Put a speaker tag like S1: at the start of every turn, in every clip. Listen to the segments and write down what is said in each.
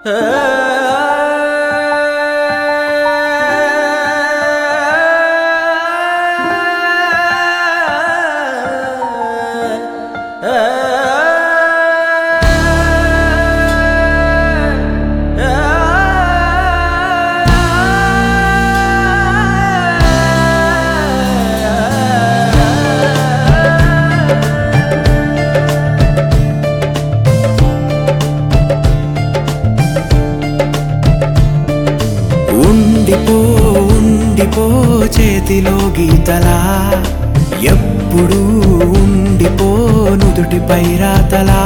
S1: ఉండిపో ఉండిపో చేతిలో గీతలా ఎప్పుడు ఉండిపో నుదుటిపై రాతలా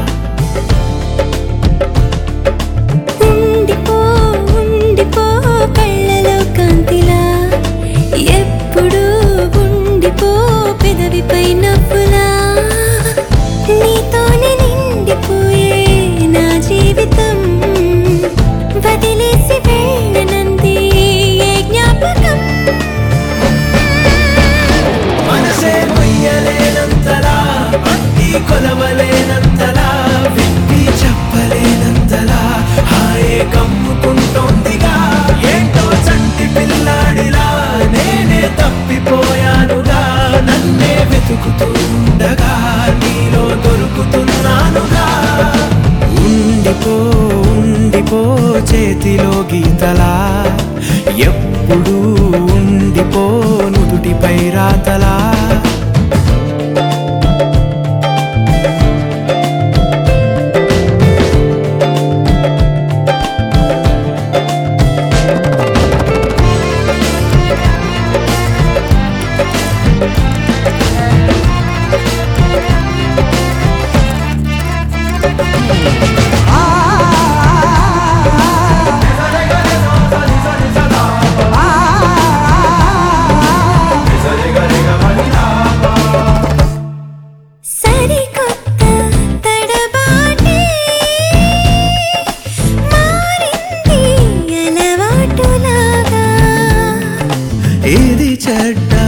S2: ఉండిపో ఉండిపో కళ్ళలో కాంతిలా ఎప్పుడు ఉండిపో పెదవిపై నవ్వులా నీతోనే నిండిపోయే నా జీవితం వదిలేసి వెళ్ళనంది ఏ జ్ఞాపకం
S1: మనసే మొయ్యలేనంతలా భక్తి కొలవలేనంతలా విప్పి చెప్పలేనంతలా హాయే కమ్ముకుంటోందిగా ఏంటో చంటి పిల్లాడిలా నేనే తప్పిపోయానుగా నన్నే వెతుకుతూ ఉండగా నీలో దొరుకుతున్నానుగా ఉండిపో ఉండిపో చేతిలో గీతలా ఎప్పుడు ఉండిపో నుదుటిపై రాతలా
S2: సరికొత్త తడబాటే మారింది అలవాటులాగా
S1: ఏది చెడ్డ